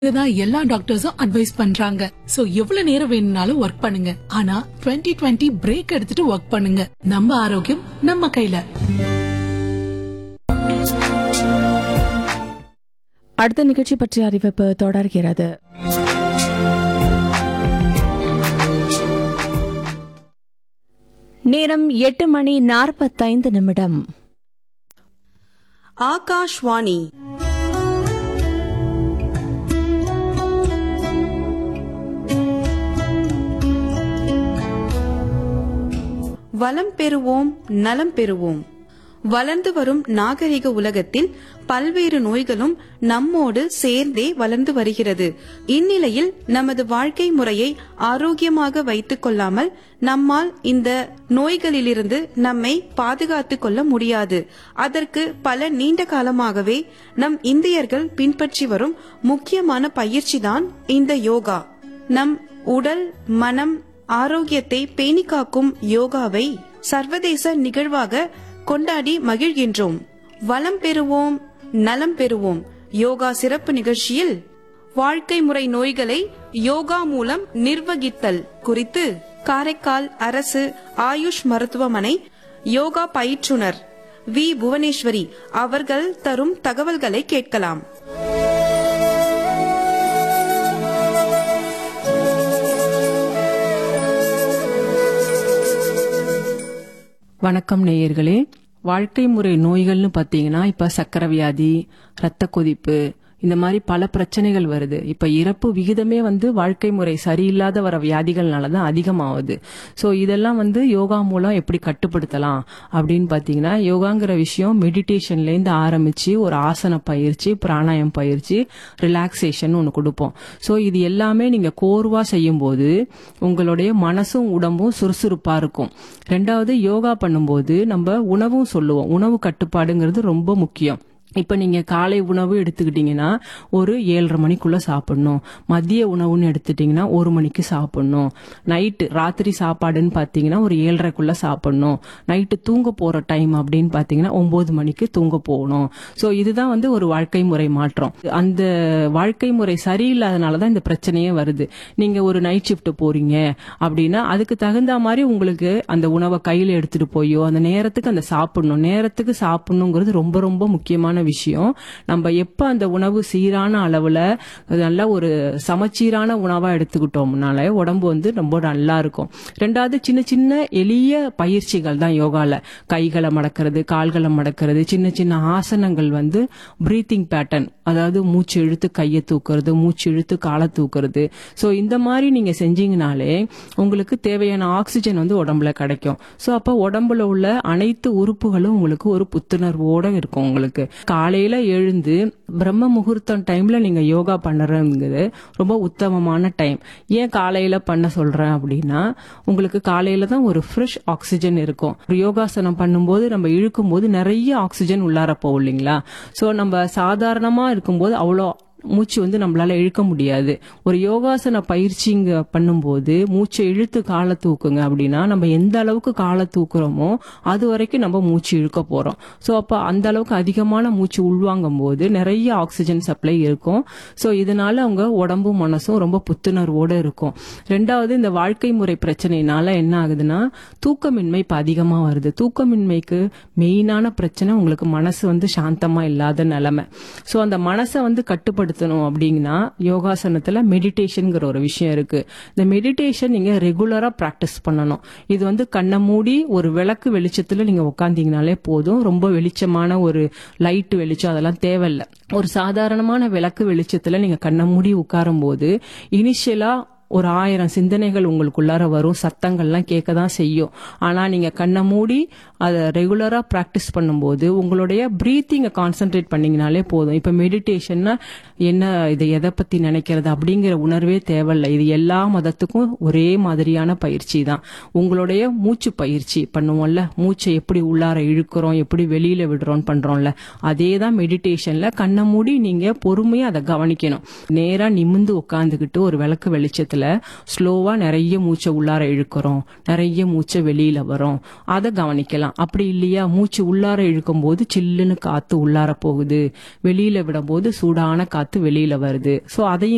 இதுதான் எல்லா டாக்டர்ஸும் அட்வைஸ் பண்றாங்க சோ எவ்வளவு நேரம் வேணும்னாலும் ஒர்க் பண்ணுங்க ஆனா 2020 டுவெண்ட்டி பிரேக் எடுத்துட்டு ஒர்க் பண்ணுங்க நம்ம ஆரோக்கியம் நம்ம கையில அடுத்த நிகழ்ச்சி பற்றிய அறிவிப்பு தொடர்கிறது நேரம் எட்டு மணி நாற்பத்தைந்து நிமிடம் ஆகாஷ்வாணி வளம் பெறுவோம் நலம் பெறுவோம் வளர்ந்து வரும் நாகரிக உலகத்தில் பல்வேறு நோய்களும் நம்மோடு சேர்ந்தே வளர்ந்து வருகிறது இந்நிலையில் நமது வாழ்க்கை முறையை ஆரோக்கியமாக வைத்துக் கொள்ளாமல் நம்மால் இந்த நோய்களிலிருந்து நம்மை பாதுகாத்துக் கொள்ள முடியாது அதற்கு பல நீண்ட காலமாகவே நம் இந்தியர்கள் பின்பற்றி வரும் முக்கியமான பயிற்சிதான் இந்த யோகா நம் உடல் மனம் ஆரோக்கியத்தை பேணி காக்கும் யோகாவை சர்வதேச நிகழ்வாக கொண்டாடி மகிழ்கின்றோம் வளம் பெறுவோம் நலம் பெறுவோம் யோகா சிறப்பு நிகழ்ச்சியில் வாழ்க்கை முறை நோய்களை யோகா மூலம் நிர்வகித்தல் குறித்து காரைக்கால் அரசு ஆயுஷ் மருத்துவமனை யோகா பயிற்றுனர் வி புவனேஸ்வரி அவர்கள் தரும் தகவல்களை கேட்கலாம் வணக்கம் நேயர்களே வாழ்க்கை முறை நோய்கள்னு பார்த்தீங்கன்னா இப்ப சக்கரை வியாதி ரத்த கொதிப்பு இந்த மாதிரி பல பிரச்சனைகள் வருது இப்ப இறப்பு விகிதமே வந்து வாழ்க்கை முறை சரியில்லாத வர வியாதிகள்னால தான் அதிகமாகுது ஸோ இதெல்லாம் வந்து யோகா மூலம் எப்படி கட்டுப்படுத்தலாம் அப்படின்னு பார்த்தீங்கன்னா யோகாங்கிற விஷயம் மெடிடேஷன்லேருந்து ஆரம்பிச்சு ஒரு ஆசன பயிற்சி பிராணாயம் பயிற்சி ரிலாக்ஸேஷன் ஒன்று கொடுப்போம் ஸோ இது எல்லாமே நீங்க கோர்வா செய்யும்போது உங்களுடைய மனசும் உடம்பும் சுறுசுறுப்பா இருக்கும் ரெண்டாவது யோகா பண்ணும்போது நம்ம உணவும் சொல்லுவோம் உணவு கட்டுப்பாடுங்கிறது ரொம்ப முக்கியம் இப்ப நீங்க காலை உணவு எடுத்துக்கிட்டீங்கன்னா ஒரு ஏழரை மணிக்குள்ள சாப்பிடணும் மதிய உணவுன்னு எடுத்துட்டீங்கன்னா ஒரு மணிக்கு சாப்பிடணும் நைட்டு ராத்திரி சாப்பாடுன்னு பாத்தீங்கன்னா ஒரு ஏழரைக்குள்ள சாப்பிடணும் நைட்டு தூங்க போற டைம் அப்படின்னு பாத்தீங்கன்னா ஒன்பது மணிக்கு தூங்க போகணும் சோ இதுதான் வந்து ஒரு வாழ்க்கை முறை மாற்றம் அந்த வாழ்க்கை முறை சரியில்லாதனாலதான் இந்த பிரச்சனையே வருது நீங்க ஒரு நைட் ஷிஃப்ட் போறீங்க அப்படின்னா அதுக்கு தகுந்த மாதிரி உங்களுக்கு அந்த உணவை கையில எடுத்துட்டு போயோ அந்த நேரத்துக்கு அந்த சாப்பிடணும் நேரத்துக்கு சாப்பிடணுங்கிறது ரொம்ப ரொம்ப முக்கியமான விஷயம் நம்ம எப்ப அந்த உணவு சீரான அளவுல நல்ல ஒரு சமச்சீரான உணவா எடுத்துக்கிட்டோம்னால உடம்பு வந்து ரொம்ப நல்லா இருக்கும் ரெண்டாவது சின்ன சின்ன எளிய பயிற்சிகள் தான் யோகால கைகளை மடக்கிறது கால்களை மடக்கிறது சின்ன சின்ன ஆசனங்கள் வந்து பிரீத்திங் பேட்டர்ன் அதாவது மூச்சு இழுத்து கையை தூக்குறது மூச்சு இழுத்து காலை தூக்குறது சோ இந்த மாதிரி நீங்க செஞ்சீங்கனாலே உங்களுக்கு தேவையான ஆக்சிஜன் வந்து உடம்புல கிடைக்கும் சோ அப்ப உடம்புல உள்ள அனைத்து உறுப்புகளும் உங்களுக்கு ஒரு புத்துணர்வோட இருக்கும் உங்களுக்கு காலையில எழுந்து பிரம்ம முகூர்த்தம் டைம்ல நீங்க யோகா பண்ணுறதுங்கிறது ரொம்ப உத்தமமான டைம் ஏன் காலையில பண்ண சொல்றேன் அப்படின்னா உங்களுக்கு காலையில தான் ஒரு ஃப்ரெஷ் ஆக்சிஜன் இருக்கும் ஒரு யோகாசனம் பண்ணும்போது நம்ம இழுக்கும் போது நிறைய ஆக்சிஜன் உள்ளார போகும் இல்லைங்களா சோ நம்ம சாதாரணமா இருக்கும்போது அவ்வளோ மூச்சு வந்து நம்மளால இழுக்க முடியாது ஒரு யோகாசன பயிற்சிங்க பண்ணும்போது மூச்சை இழுத்து காலை தூக்குங்க அப்படின்னா நம்ம எந்த அளவுக்கு காலை தூக்குறோமோ அது வரைக்கும் நம்ம மூச்சு இழுக்க போறோம் ஸோ அப்போ அந்த அளவுக்கு அதிகமான மூச்சு உள்வாங்கும் போது நிறைய ஆக்சிஜன் சப்ளை இருக்கும் ஸோ இதனால அவங்க உடம்பும் மனசும் ரொம்ப புத்துணர்வோட இருக்கும் ரெண்டாவது இந்த வாழ்க்கை முறை பிரச்சனைனால என்ன ஆகுதுன்னா தூக்கமின்மை இப்போ அதிகமாக வருது தூக்கமின்மைக்கு மெயினான பிரச்சனை உங்களுக்கு மனசு வந்து சாந்தமா இல்லாத நிலைமை ஸோ அந்த மனசை வந்து கட்டுப்படுத்த கட்டுப்படுத்தணும் அப்படின்னா யோகாசனத்துல மெடிடேஷன்ங்கிற ஒரு விஷயம் இருக்கு இந்த மெடிடேஷன் நீங்க ரெகுலரா பிராக்டிஸ் பண்ணணும் இது வந்து கண்ணை மூடி ஒரு விளக்கு வெளிச்சத்துல நீங்க உட்காந்தீங்கனாலே போதும் ரொம்ப வெளிச்சமான ஒரு லைட் வெளிச்சம் அதெல்லாம் தேவையில்லை ஒரு சாதாரணமான விளக்கு வெளிச்சத்துல நீங்க கண்ணை மூடி உட்காரும் போது இனிஷியலா ஒரு ஆயிரம் சிந்தனைகள் உங்களுக்குள்ளார வரும் சத்தங்கள்லாம் கேட்க தான் செய்யும் ஆனா நீங்க கண்ணை மூடி அதை ரெகுலரா பிராக்டிஸ் பண்ணும்போது உங்களுடைய பிரீத்திங்கை கான்சென்ட்ரேட் பண்ணீங்கனாலே போதும் இப்ப மெடிடேஷன்னா என்ன இதை எதை பத்தி நினைக்கிறது அப்படிங்கிற உணர்வே தேவையில்லை இது எல்லா மதத்துக்கும் ஒரே மாதிரியான பயிற்சி தான் உங்களுடைய மூச்சு பயிற்சி பண்ணுவோம்ல மூச்சை எப்படி உள்ளார இழுக்கிறோம் எப்படி வெளியில விடுறோம் பண்றோம்ல அதே தான் மெடிடேஷன்ல கண்ணை மூடி நீங்க பொறுமையா அதை கவனிக்கணும் நேரா நிமிந்து உட்காந்துக்கிட்டு ஒரு விளக்கு வெளிச்சத்துல ஸ்லோவா நிறைய மூச்சை உள்ளார இழுக்கிறோம் நிறைய மூச்சை வெளியில வரும் அதை கவனிக்கலாம் அப்படி இல்லையா மூச்சு உள்ளார இழுக்கும் போது சில்லுன்னு காத்து உள்ளார போகுது வெளியில விடும்போது சூடான காத்து வெளியில வருது சோ அதையும்